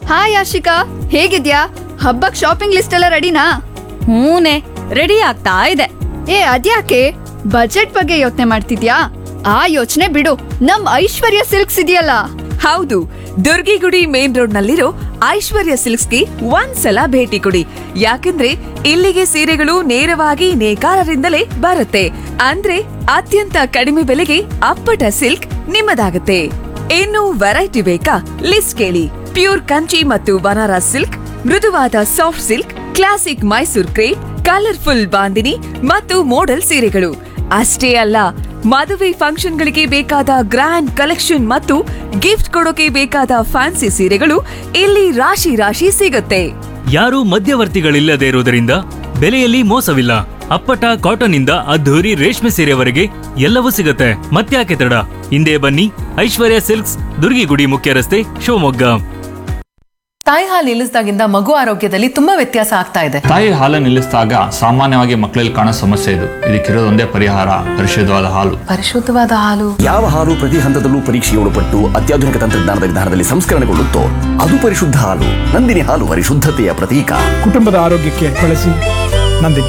Hi Ashika ಹೇಗಿದ್ಯಾ ಹಬ್ಬಕ್ shopping list ಎಲ್ಲ ರೆಡಿನಾ ಹೂನೆ ರೆಡಿ ಆಗ್ತಾ ಇದೆ ಏ ಅದ್ಯಾಕೆ ಬಜೆಟ್ ಬಗ್ಗೆ ಯೋಚನೆ ಮಾಡ್ತಿದ್ಯಾ ಆ ಯೋಚನೆ ಬಿಡು ನಮ್ ಐಶ್ವರ್ಯ ಸಿಲ್ಕ್ಸ್ ಇದೆಯಲ್ಲ ಹೌದು ದುರ್ಗಿಗುಡಿ ಮೇನ್ ರೋಡ್ ನಲ್ಲಿರೋ ಐಶ್ವರ್ಯ ಸಿಲ್ಕ್ಸ್ಗೆ ಒಂದ್ಸಲ ಭೇಟಿ ಕೊಡಿ ಯಾಕಂದ್ರೆ ಇಲ್ಲಿಗೆ ಸೀರೆಗಳು ನೇರವಾಗಿ ನೇಕಾರರಿಂದಲೇ ಬರುತ್ತೆ ಅಂದ್ರೆ ಅತ್ಯಂತ ಕಡಿಮೆ ಬೆಲೆಗೆ ಅಪ್ಪಟ ಸಿಲ್ಕ್ ನಿಮ್ಮದಾಗುತ್ತೆ ಇನ್ನು ವೆರೈಟಿ ಬೇಕಾ ಲಿಸ್ಟ್ ಕೇಳಿ ಪ್ಯೂರ್ ಕಂಚಿ ಮತ್ತು ಬನಾರಸ್ ಸಿಲ್ಕ್ ಮೃದುವಾದ soft silk classic Mysore crepe colourful Bandhini ಮತ್ತು ಮೋಡಲ್ ಸೀರೆಗಳು ಅಷ್ಟೇ ಅಲ್ಲ ಮದುವೆ ಫಂಕ್ಷನ್ಗಳಿಗೆ ಬೇಕಾದ ಗ್ರ್ಯಾಂಡ್ ಕಲೆಕ್ಷನ್ ಮತ್ತು ಗಿಫ್ಟ್ ಕೊಡೋಕೆ ಬೇಕಾದ ಫ್ಯಾನ್ಸಿ ಸೀರೆಗಳು ಇಲ್ಲಿ ರಾಶಿ ರಾಶಿ ಸಿಗುತ್ತೆ ಯಾರೂ ಮಧ್ಯವರ್ತಿಗಳಿಲ್ಲದೆ ಇರುವುದರಿಂದ ಬೆಲೆಯಲ್ಲಿ ಮೋಸವಿಲ್ಲ ಅಪ್ಪಟ ಕಾಟನ್ ಇಂದ ಅದ್ಧೂರಿ ರೇಷ್ಮೆ ಸೀರೆವರೆಗೆ ಎಲ್ಲವೂ ಸಿಗುತ್ತೆ ಮತ್ತ್ಯಾಕೆ ತಡ ಹಿಂದೆ ಬನ್ನಿ ಐಶ್ವರ್ಯ ಸಿಲ್ಕ್ಸ್ ದುರ್ಗಿಗುಡಿ ಮುಖ್ಯ ರಸ್ತೆ ಶಿವಮೊಗ್ಗ ತಾಯಿ ಹಾಲು ನಿಲ್ಲಿಸಿದಾಗಿಂದ ಮಗು ಆರೋಗ್ಯದಲ್ಲಿ ತುಂಬಾ ವ್ಯತ್ಯಾಸ ಆಗ್ತಾ ಇದೆ ತಾಯಿ ಹಾಲು ನಿಲ್ಲಿಸಿದಾಗ ಸಾಮಾನ್ಯವಾಗಿ ಮಕ್ಕಳಲ್ಲಿ ಕಾಣೋ ಸಮಸ್ಯೆ ಇದು ಇದಕ್ಕಿರೋದೊಂದೇ ಪರಿಹಾರ ಪರಿಶುದ್ಧವಾದ ಹಾಲು ಪರಿಶುದ್ಧವಾದ ಹಾಲು ಯಾವ ಹಾಲು ಪ್ರತಿ ಹಂತದಲ್ಲೂ ಪರೀಕ್ಷೆಗೆ ಒಳಪಟ್ಟು ಅತ್ಯಾಧುನಿಕ ತಂತ್ರಜ್ಞಾನದ ವಿಧಾನದಲ್ಲಿ ಸಂಸ್ಕರಣೆಗೊಳ್ಳುತ್ತೋ ಅದು ಪರಿಶುದ್ಧ ಹಾಲು ನಂದಿನಿ ಹಾಲು ಪರಿಶುದ್ಧತೆಯ ಪ್ರತೀಕ ಕುಟುಂಬದ ಆರೋಗ್ಯಕ್ಕೆ ಬಳಸಿ Nandini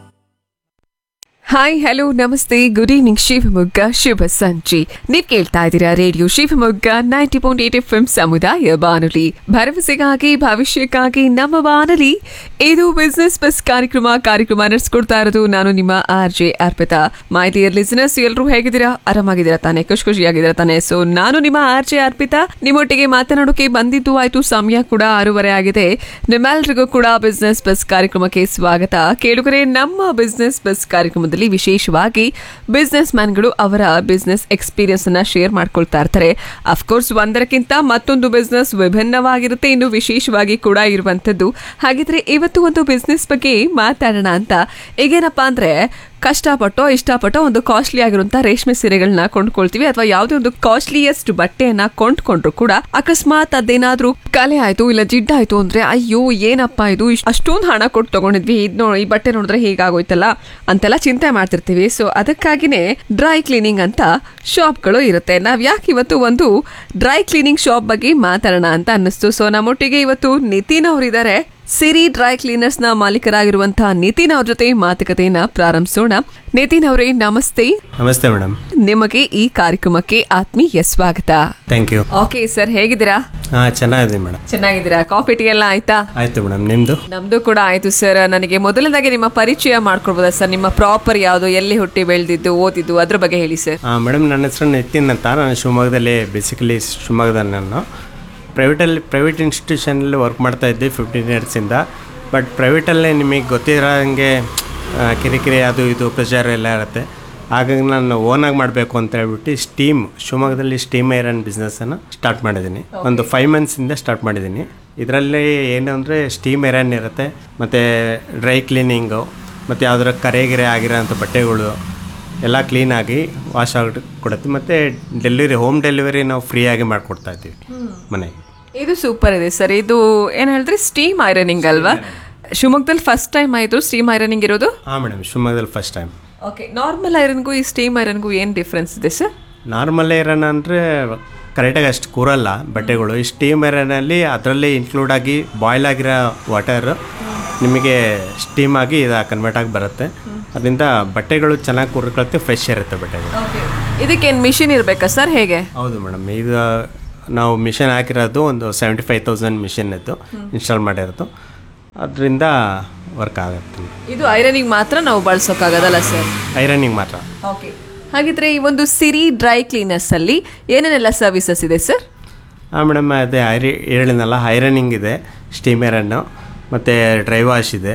hi hello namaste good evening Shivamogga ಶುಭ ಸಂಜೆ ನೀವ್ ಕೇಳ್ತಾ ಇದ್ದೀರಾ radio Shivamogga ninety point eight F M ಸಮುದಾಯ ಬಾನುಲಿ ಭರವಸೆಗಾಗಿ ಭವಿಷ್ಯಕ್ಕಾಗಿ ನಮ್ಮ ಬಾನುಲಿ ಇದು ಬಿಸ್ನೆಸ್ ಬಸ್ ಕಾರ್ಯಕ್ರಮ ಕಾರ್ಯಕ್ರಮ ನಡೆಸ್ಕೊಡ್ತಾ ಇರೋದು ನಾನು ನಿಮ್ಮ R J Arpita my dear listeners ಎಲ್ಲರೂ ಹೇಗಿದ್ದೀರಾ ಆರಾಮಾಗಿದ್ದೀರಾ ತಾನೆ ಖುಷಿ ಖುಷಿಯಾಗಿದ್ದೀರಾ ತಾನೆ ಸೊ ನಾನು ನಿಮ್ಮ ಆರ್ ಜೆ ಅರ್ಪಿತಾ ನಿಮ್ಮೊಟ್ಟಿಗೆ ಮಾತನಾಡೋಕೆ ಬಂದಿದ್ದು ಆಯ್ತು ಸಮಯ ಕೂಡ ಆರೂವರೆ ಆಗಿದೆ ನಿಮ್ಮೆಲ್ರಿಗೂ ಕೂಡ ಬಿಸ್ನೆಸ್ ಬಸ್ ಕಾರ್ಯಕ್ರಮಕ್ಕೆ ಸ್ವಾಗತ ಕೇಳುಗರೆ ನಮ್ಮ ಬಿಸ್ನೆಸ್ ಬಸ್ ಕಾರ್ಯಕ್ರಮದಲ್ಲಿ ವಿಶೇಷವಾಗಿ ಬಿಸ್ನೆಸ್ ಮ್ಯಾನ್ಗಳು ಅವರ ಬಿಸ್ನೆಸ್ ಎಕ್ಸ್ಪೀರಿಯನ್ಸ್ ಅನ್ನ ಶೇರ್ ಮಾಡ್ಕೊಳ್ತಾ ಇರ್ತಾರೆ ಅಫ್ಕೋರ್ಸ್ ಒಂದರಕ್ಕಿಂತ ಮತ್ತೊಂದು ಬಿಸ್ನೆಸ್ ವಿಭಿನ್ನವಾಗಿರುತ್ತೆ ಇನ್ನು ವಿಶೇಷವಾಗಿ ಕೂಡ ಇರುವಂತದ್ದು ಹಾಗಿದ್ರೆ ಇವತ್ತು ಒಂದು ಬಿಸ್ನೆಸ್ ಬಗ್ಗೆ ಮಾತಾಡೋಣ ಅಂತ ಈಗೇನಪ್ಪಾ ಅಂದ್ರೆ ಕಷ್ಟಪಟ್ಟೋ ಇಷ್ಟಪಟ್ಟೋ ಒಂದು ಕಾಸ್ಟ್ಲಿ ಆಗಿರುವಂತ ರೇಷ್ಮೆ ಸೀರೆಗಳನ್ನ ಕೊಂಡ್ಕೊಳ್ತೀವಿ ಅಥವಾ ಯಾವುದೇ ಒಂದು ಕಾಸ್ಟ್ಲಿಯೆಸ್ಟ್ ಬಟ್ಟೆಯನ್ನ ಕೊಂಡ್ಕೊಂಡ್ರು ಕೂಡ ಅಕಸ್ಮಾತ್ ಅದೇನಾದ್ರೂ ಕಲೆ ಆಯ್ತು ಇಲ್ಲ ಜಿಡ್ಡಾಯ್ತು ಅಂದ್ರೆ ಅಯ್ಯೋ ಏನಪ್ಪಾ ಇದು ಇಷ್ಟ್- ಅಷ್ಟೊಂದು ಹಣ ಕೊಟ್ಟು ತಗೊಂಡಿದ್ವಿ ಇದ್ ನೋ ಈ ಬಟ್ಟೆ ನೋಡಿದ್ರೆ ಹೀಗಾಗೋಯ್ತಲ್ಲ ಅಂತೆಲ್ಲ ಚಿಂತೆ ಮಾಡ್ತಿರ್ತೀವಿ ಸೊ ಅದಕ್ಕಾಗಿನೇ ಡ್ರೈ ಕ್ಲೀನಿಂಗ್ ಅಂತ ಶಾಪ್ಗಳು ಇರುತ್ತೆ ನಾವ್ ಯಾಕೆ ಇವತ್ತು ಒಂದು ಡ್ರೈ ಕ್ಲೀನಿಂಗ್ ಶಾಪ್ ಬಗ್ಗೆ ಮಾತಾಡೋಣ ಅಂತ ಅನ್ನಿಸ್ತು ಸೊ ನಮ್ಮೊಟ್ಟಿಗೆ ಇವತ್ತು ನಿತಿನ್ ಅವರಿದ್ದಾರೆ ಸಿರಿ ಡ್ರೈ ಕ್ಲೀನರ್ಸ್ ನ ಮಾಲೀಕರಾಗಿರುವಂತಹ ನಿತಿನ್ ಅವ್ರ ಜೊತೆ ಮಾತುಕತೆಯನ್ನ ಪ್ರಾರಂಭಿಸೋಣ ನಿತಿನ್ ಅವರೇ ನಮಸ್ತೆ ನಮಸ್ತೆ ಮೇಡಮ್ ನಿಮಗೆ ಈ ಕಾರ್ಯಕ್ರಮಕ್ಕೆ ಆತ್ಮೀಯ ಸ್ವಾಗತ ಥ್ಯಾಂಕ್ ಯು ಓಕೆ ಸರ್ ಹೇಗಿದ್ದೀರಾ ಹಾಂ ಚೆನ್ನಾಗಿದೆ ಮೇಡಮ್ ಚೆನ್ನಾಗಿದ್ದೀರಾ ಕಾಫಿ ಟೀ ಎಲ್ಲ ಆಯ್ತಾ ಆಯಿತು ಮೇಡಮ್ ನಿಮ್ಮದು ನಮ್ದು ಕೂಡ ಆಯ್ತು ಸರ್ ನನಗೆ ಮೊದಲನೇದಾಗಿ ನಿಮ್ಮ ಪರಿಚಯ ಮಾಡ್ಕೊಡ್ಬೋದಾ ಸರ್ ನಿಮ್ಮ ಪ್ರಾಪರ್ ಯಾವುದು ಎಲ್ಲಿ ಹುಟ್ಟಿ ಬೆಳೆದಿದ್ದು ಓದಿದ್ದು ಅದ್ರ ಬಗ್ಗೆ ಹೇಳಿ ಸರ್ ಹಾಂ ಮೇಡಮ್ ನನ್ನ ಹೆಸರು ನಿತಿನ್ ಅಂತ ನಾನು ಶಿವಮೊಗ್ಗದಲ್ಲಿ ಬೇಸಿಕಲಿ ಶಿವಮೊಗ್ಗದಲ್ಲಿ ನಾನು ಪ್ರೈವೇಟಲ್ಲಿ ಪ್ರೈವೇಟ್ ಇನ್ಸ್ಟಿಟ್ಯೂಷನಲ್ಲಿ ವರ್ಕ್ ಮಾಡ್ತಾ ಇದ್ದೆ ಫಿಫ್ಟೀನ್ ಇಯರ್ಸಿಂದ ಬಟ್ ಪ್ರೈವೇಟಲ್ಲೇ ನಿಮಗೆ ಗೊತ್ತಿರೋಂಗೆ ಆ, ಕಿರಿಕಿರಿ ಅದು ಇದು ಪ್ರೆಷರ್ ಎಲ್ಲ ಇರುತ್ತೆ ಹಾಗಾಗಿ ನಾನು ಓನಾಗಿ ಮಾಡಬೇಕು ಅಂತ ಹೇಳ್ಬಿಟ್ಟು ಸ್ಟೀಮ್ ಶಿವಮೊಗ್ಗದಲ್ಲಿ ಸ್ಟೀಮ್ ಐರನ್ ಬಿಸ್ನೆಸ್ಸನ್ನು ಸ್ಟಾರ್ಟ್ ಮಾಡಿದ್ದೀನಿ ಒಂದು ಫೈವ್ ಮಂತ್ಸಿಂದ ಸ್ಟಾರ್ಟ್ ಮಾಡಿದ್ದೀನಿ ಇದರಲ್ಲಿ ಏನು ಅಂದರೆ ಸ್ಟೀಮ್ ಐರನ್ ಇರುತ್ತೆ ಮತ್ತು ಡ್ರೈ ಕ್ಲೀನಿಂಗು ಮತ್ತು ಯಾವ್ದಾರ ಕರೆಗಿರೆ ಆಗಿರೋಂಥ ಬಟ್ಟೆಗಳು ಎಲ್ಲ ಕ್ಲೀನಾಗಿ ವಾಶ್ ಆಗಿ ಕೊಡುತ್ತೆ ಮತ್ತು ಡೆಲಿವರಿ ಹೋಮ್ ಡೆಲಿವರಿ ನಾವು ಫ್ರೀಯಾಗಿ ಮಾಡಿಕೊಡ್ತಾ ಇದ್ದೀವಿ ಮನೆಗೆ ಇದು ಸೂಪರ್ ಇದೆ ಸರ್ ಇದು ಏನ್ ಹೇಳಿದ್ರೆ ಸ್ಟೀಮ್ ಐರನಿಂಗ್ ಅಲ್ವಾ ಶಿವಮೊಗ್ಗದಲ್ಲಿ ಫಸ್ಟ್ ಟೈಮ್ ಆಯ್ತು ಸ್ಟೀಮ್ ಐರನಿಂಗ್ ಇರೋದು ಹಾಂ ಮೇಡಮ್ ಶಿವಮೊಗ್ಗದಲ್ಲಿ ಫಸ್ಟ್ ಟೈಮ್ ಓಕೆ ನಾರ್ಮಲ್ ಐರನ್ಗೂ ಈ ಸ್ಟೀಮ್ ಐರನ್ಗೂ ಏನು ಡಿಫ್ರೆನ್ಸ್ ಇದೆ ಸರ್ ನಾರ್ಮಲ್ ಐರನ್ ಅಂದರೆ ಕರೆಕ್ಟಾಗಿ ಅಷ್ಟು ಕೂರಲ್ಲ ಬಟ್ಟೆಗಳು ಈ ಸ್ಟೀಮ್ ಐರನಲ್ಲಿ ಅದರಲ್ಲಿ ಇನ್ಕ್ಲೂಡ್ ಆಗಿ ಬಾಯ್ಲ್ ಆಗಿರೋ ವಾಟರ್ ನಿಮಗೆ ಸ್ಟೀಮ್ ಆಗಿ ಇದು ಕನ್ವರ್ಟ್ ಆಗಿ ಬರುತ್ತೆ ಅದರಿಂದ ಬಟ್ಟೆಗಳು ಚೆನ್ನಾಗಿ ಕೂರ್ಕೊಳುತ್ತೆ ಫ್ರೆಶ್ ಇರುತ್ತೆ ಬಟ್ಟೆಗಳು ಇದಕ್ಕೇನು ಮಿಷಿನ್ ಇರಬೇಕಾ ಸರ್ ಹೇಗೆ ಹೌದು ಮೇಡಮ್ ಈಗ ನಾವು ಮಿಷನ್ ಹಾಕಿರೋದು ಒಂದು ಸೆವೆಂಟಿ ಫೈವ್ ತೌಸಂಡ್ ಮಿಷನ್ ಇತ್ತು ಇನ್ಸ್ಟಾಲ್ ಮಾಡಿರೋದು ಅದರಿಂದ ವರ್ಕ್ ಆಗುತ್ತೆ ಇದು ಐರನಿಂಗ್ ಮಾತ್ರ ನಾವು ಬಳಸೋಕ್ಕಾಗದಲ್ಲ ಸರ್ ಐರನಿಂಗ್ ಮಾತ್ರ ಓಕೆ ಹಾಗಿದ್ರೆ ಈ ಒಂದು ಸಿರಿ ಡ್ರೈ ಕ್ಲೀನರ್ಸ್ ಅಲ್ಲಿ ಏನೇನೆಲ್ಲ ಸರ್ವಿಸಸ್ ಇದೆ ಸರ್ ಹಾಂ ಮೇಡಮ್ ಅದೇ ಐರಿ ಹೇಳಿದ್ನಲ್ಲ ಐರನಿಂಗ್ ಇದೆ ಸ್ಟೀಮ್ ಐರನ್ನು ಮತ್ತು ಡ್ರೈ ವಾಶ್ ಇದೆ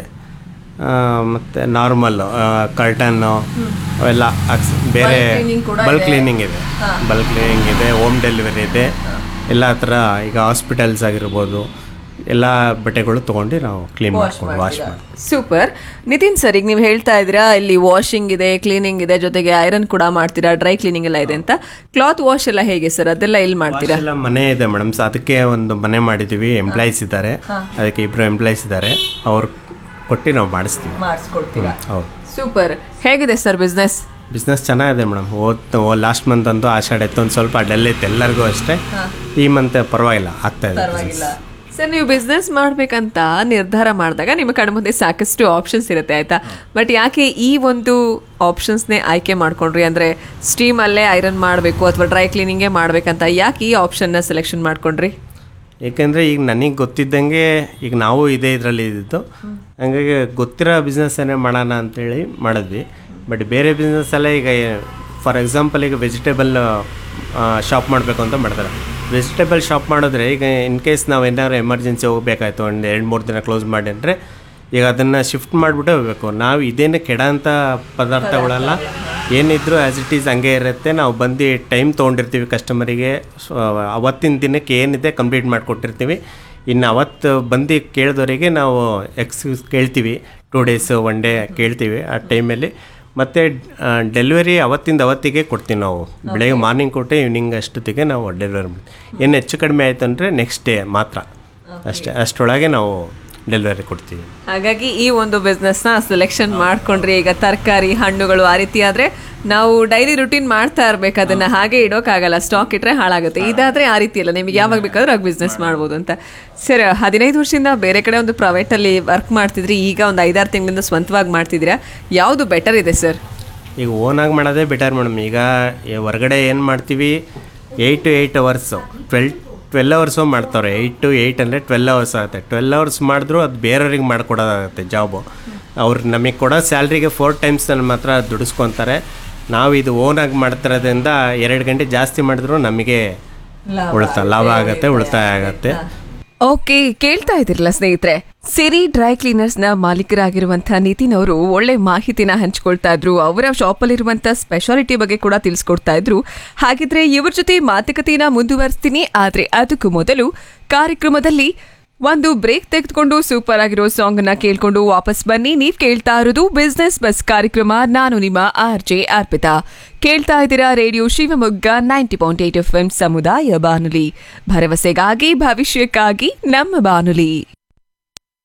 ಮತ್ತು ನಾರ್ಮಲ್ಲು ಕರ್ಟನ್ನು ಅವೆಲ್ಲ ಹಾಕ್ಸ್ ಬೇರೆ ಬಲ್ಕ್ ಕ್ಲೀನಿಂಗ್ ಇದೆ ಬಲ್ಕ್ ಕ್ಲೀನಿಂಗ್ ಇದೆ ಹೋಮ್ ಡೆಲಿವರಿ ಇದೆ ಎಲ್ಲ ಥರ ಈಗ ಹಾಸ್ಪಿಟಲ್ಸ್ ಆಗಿರ್ಬೋದು ಎಲ್ಲ ಬಟ್ಟೆಗಳು ತೊಗೊಂಡು ನಾವು ಕ್ಲೀನ್ ಮಾಡ್ಕೊಂಡು ವಾಶ್ ಮಾಡಿ ಸೂಪರ್ ನಿತಿನ್ ಸರ್ ಈಗ ನೀವು ಹೇಳ್ತಾ ಇದ್ದೀರಾ ಇಲ್ಲಿ ವಾಷಿಂಗ್ ಇದೆ ಕ್ಲೀನಿಂಗ್ ಇದೆ ಜೊತೆಗೆ ಐರನ್ ಕೂಡ ಮಾಡ್ತೀರಾ ಡ್ರೈ ಕ್ಲೀನಿಂಗ್ ಎಲ್ಲ ಇದೆ ಅಂತ ಕ್ಲಾತ್ ವಾಶ್ ಎಲ್ಲ ಹೇಗೆ ಸರ್ ಅದೆಲ್ಲ ಎಲ್ಲಿ ಮಾಡ್ತೀರಾ ಎಲ್ಲ ಮನೆ ಇದೆ ಮೇಡಮ್ ಸೊ ಅದಕ್ಕೆ ಒಂದು ಮನೆ ಮಾಡಿದ್ದೀವಿ ಎಂಪ್ಲಾಯೀಸ್ ಇದ್ದಾರೆ ಅದಕ್ಕೆ ಇಬ್ಬರು ಎಂಪ್ಲಾಯೀಸ್ ಇದ್ದಾರೆ ಅವ್ರು ಕೊಟ್ಟು ನಾವು ಮಾಡಿಸ್ತೀವಿ ಮಾಡಿಸ್ಕೊಡ್ತೀರಾ ಹೌದು ಸೂಪರ್ ಹೇಗಿದೆ ಸರ್ ಬಿಸ್ನೆಸ್ ಬಿಸ್ನೆಸ್ ಚೆನ್ನಾಗಿದೆ ಮೇಡಮ್ ಓದ್ ಲಾಸ್ಟ್ ಮಂತ್ ಅಂತೂ ಆಷಾಢ ಇತ್ತು ಒಂದು ಸ್ವಲ್ಪ ಡಲ್ ಇತ್ತು ಎಲ್ಲರಿಗೂ ಅಷ್ಟೇ ಈ ಮಂತ್ ಪರವಾಗಿಲ್ಲ ಆಗ್ತಾ ಇದೆ business. ಸರ್ ನೀವು ಬಿಸ್ನೆಸ್ ಮಾಡ್ಬೇಕಂತ ನಿರ್ಧಾರ ಮಾಡಿದಾಗ ನಿಮ್ಮ ಕಣ್ಮುಂದೆ ಸಾಕಷ್ಟು ಆಪ್ಷನ್ಸ್ ಇರುತ್ತೆ ಆಯ್ತಾ ಬಟ್ ಯಾಕೆ ಈ ಒಂದು ಆಪ್ಷನ್ಸ್ನೇ ಆಯ್ಕೆ ಮಾಡ್ಕೊಂಡ್ರಿ ಅಂದ್ರೆ ಸ್ಟೀಮ್ ಅಲ್ಲೇ ಐರನ್ ಮಾಡಬೇಕು ಅಥವಾ ಡ್ರೈ ಕ್ಲೀನಿಂಗೇ ಮಾಡ್ಬೇಕಂತ ಯಾಕೆ ಈ ಆಪ್ಷನ್ನ ಸೆಲೆಕ್ಷನ್ ಮಾಡ್ಕೊಂಡ್ರಿ ಏಕೆಂದರೆ ಈಗ ನನಗೆ ಗೊತ್ತಿದ್ದಂಗೆ ಈಗ ನಾವು ಇದೇ ಇದರಲ್ಲಿ ಇದ್ದಿದ್ದು ಹಂಗಾಗಿ ಗೊತ್ತಿರೋ ಬಿಸ್ನೆಸ್ಸನ್ನೇ ಮಾಡೋಣ ಅಂತೇಳಿ ಮಾಡಿದ್ವಿ ಬಟ್ ಬೇರೆ ಬಿಸ್ನೆಸ್ಸಲ್ಲೇ ಈಗ ಫಾರ್ ಎಕ್ಸಾಂಪಲ್ ಈಗ ವೆಜಿಟೇಬಲ್ ಶಾಪ್ ಮಾಡಬೇಕು ಅಂತ ಮಾಡ್ತಾರೆ ವೆಜಿಟೇಬಲ್ ಶಾಪ್ ಮಾಡಿದ್ರೆ ಈಗ ಇನ್ ಕೇಸ್ ನಾವು ಏನಾದ್ರು ಎಮರ್ಜೆನ್ಸಿ ಹೋಗಬೇಕಾಯ್ತು ಒಂದು ಎರಡು ಮೂರು ದಿನ ಕ್ಲೋಸ್ ಮಾಡಿ ಅಂದರೆ ಈಗ ಅದನ್ನು ಶಿಫ್ಟ್ ಮಾಡಿಬಿಟ್ಟೆ ಹೋಗ್ಬೇಕು ನಾವು ಇದೇನು ಕೆಡಂಥ ಪದಾರ್ಥಗಳೆಲ್ಲ ಏನಿದ್ರು ಆ್ಯಸ್ ಇಟ್ ಈಸ್ ಹಂಗೆ ಇರುತ್ತೆ ನಾವು ಬಂದು ಟೈಮ್ ತೊಗೊಂಡಿರ್ತೀವಿ ಕಸ್ಟಮರಿಗೆ ಸೊ ಅವತ್ತಿನ ದಿನಕ್ಕೆ ಏನಿದೆ ಕಂಪ್ಲೀಟ್ ಮಾಡಿಕೊಟ್ಟಿರ್ತೀವಿ ಇನ್ನು ಅವತ್ತು ಬಂದು ಕೇಳಿದವರಿಗೆ ನಾವು ಎಕ್ಸ್ಕ್ಯೂಸ್ ಕೇಳ್ತೀವಿ ಟೂ ಡೇಸ್ ಒನ್ ಡೇ ಕೇಳ್ತೀವಿ ಆ ಟೈಮಲ್ಲಿ ಮತ್ತು ಡೆಲಿವರಿ ಅವತ್ತಿಂದ ಅವತ್ತಿಗೆ ಕೊಡ್ತೀವಿ ನಾವು ಬೆಳಗ್ಗೆ ಮಾರ್ನಿಂಗ್ ಕೊಟ್ಟು ಈವ್ನಿಂಗ್ ಅಷ್ಟೊತ್ತಿಗೆ ನಾವು ಡೆಲಿವರಿ ಮಾಡ್ತೀವಿ ಏನು ಹೆಚ್ಚು ಕಡಿಮೆ ಆಯಿತು ಅಂದರೆ ನೆಕ್ಸ್ಟ್ ಡೇ ಮಾತ್ರ ಅಷ್ಟೇ ಅಷ್ಟರೊಳಗೆ ನಾವು ಡೆಲಿವರಿ ಕೊಡ್ತೀವಿ ಹಾಗಾಗಿ ಈ ಒಂದು ಬಿಸ್ನೆಸ್ನ ಸೆಲೆಕ್ಷನ್ ಮಾಡ್ಕೊಂಡ್ರಿ ಈಗ ತರಕಾರಿ ಹಣ್ಣುಗಳು ಆ ರೀತಿ ಆದ್ರೆ ನಾವು ಡೈಲಿ ರುಟೀನ್ ಮಾಡ್ತಾ ಇರ್ಬೇಕು ಅದನ್ನ ಹಾಗೆ ಇಡೋಕ್ಕಾಗಲ್ಲ ಸ್ಟಾಕ್ ಇಟ್ರೆ ಹಾಳಾಗುತ್ತೆ ಇದಾದ್ರೆ ಆ ರೀತಿ ಅಲ್ಲ ನಿಮಗೆ ಯಾವಾಗ ಬೇಕಾದ್ರೂ ಆಗ ಬಿಸ್ನೆಸ್ ಮಾಡ್ಬೋದು ಅಂತ ಸರ್ ಹದಿನೈದು ವರ್ಷದಿಂದ ಬೇರೆ ಕಡೆ ಒಂದು private ಅಲ್ಲಿ ವರ್ಕ್ ಮಾಡ್ತಿದ್ರಿ ಈಗ ಒಂದು ಐದಾರು ತಿಂಗಳಿಂದ ಸ್ವಂತವಾಗಿ ಮಾಡ್ತಿದ್ದೀರಾ ಯಾವುದು ಬೆಟರ್ ಇದೆ ಸರ್ ಈಗ ಓನಾಗಿ ಮಾಡೋದೇ ಬೆಟರ್ ಮೇಡಮ್ ಈಗ ಈ ಹೊರಗಡೆ ಏನು ಮಾಡ್ತೀವಿ eight to eight hours twelve twelve hours ಮಾಡ್ತಾರೆ ಏಯ್ಟ್ ಟು ಏಯ್ಟ್ ಅಂದರೆ ಟ್ವೆಲ್ ಅವರ್ಸ್ ಆಗುತ್ತೆ ಟ್ವೆಲ್ ಅವರ್ಸ್ ಮಾಡಿದ್ರು ಅದು ಬೇರೆಯವ್ರಿಗೆ ಮಾಡಿಕೊಡೋದಾಗುತ್ತೆ ಜಾಬು ಅವ್ರು ನಮಗೆ ಕೊಡೋ ಸ್ಯಾಲ್ರಿಗೆ ಫೋರ್ ಟೈಮ್ಸ್ ನನ್ನ ಮಾತ್ರ ದುಡಿಸ್ಕೊತಾರೆ ನಾವು ಇದು ಓನಾಗಿ ಮಾಡ್ತಿರೋದ್ರಿಂದ ಎರಡು ಗಂಟೆ ಜಾಸ್ತಿ ಮಾಡಿದ್ರು ನಮಗೆ ಉಳಿತಾಯ ಲಾಭ ಆಗುತ್ತೆ ಉಳಿತಾಯ ಆಗುತ್ತೆ ಓಕೆ ಕೇಳ್ತಾ ಇದಿರಲ್ಲ ಸ್ನೇಹಿತರೆ ಸಿರಿ ಡ್ರೈ ಕ್ಲೀನರ್ಸ್ ನ ಮಾಲೀಕರಾಗಿರುವಂತಹ ನಿತಿನ್ ಅವರು ಒಳ್ಳೆ ಮಾಹಿತಿನ ಹಂಚ್ಕೊಳ್ತಾ ಇದ್ರು ಅವರ ಶಾಪಲ್ಲಿರುವಂತ ಸ್ಪೆಷಾಲಿಟಿ ಬಗ್ಗೆ ಕೂಡ ತಿಳಿಸ್ಕೊಡ್ತಾ ಇದ್ರು ಹಾಗಿದ್ರೆ ಇವ್ರ ಜೊತೆ ಮಾತುಕತೆನ ಮುಂದುವರಿಸ್ತೀನಿ ಆದ್ರೆ ಅದಕ್ಕೂ ಮೊದಲು ಕಾರ್ಯಕ್ರಮದಲ್ಲಿ ಒಂದು ಬ್ರೇಕ್ ತೆಗೆದುಕೊಂಡು ಸೂಪರ್ ಆಗಿರೋ ಸಾಂಗ್ ಅನ್ನ ಕೇಳ್ಕೊಂಡು ವಾಪಸ್ ಬನ್ನಿ ನೀವ್ ಕೇಳ್ತಾ ಇರೋದು ಬಿಸ್ನೆಸ್ ಬಸ್ ಕಾರ್ಯಕ್ರಮ ನಾನು ನಿಮ್ಮ ಆರ್ ಜೆ ಅರ್ಪಿತಾ ಕೇಳ್ತಾ ಇದ್ದೀರಾ radio Shivamogga ninety point eight F M ಸಮುದಾಯ ಬಾನುಲಿ ಭರವಸೆಗಾಗಿ ಭವಿಷ್ಯಕ್ಕಾಗಿ ನಮ್ಮ ಬಾನುಲಿ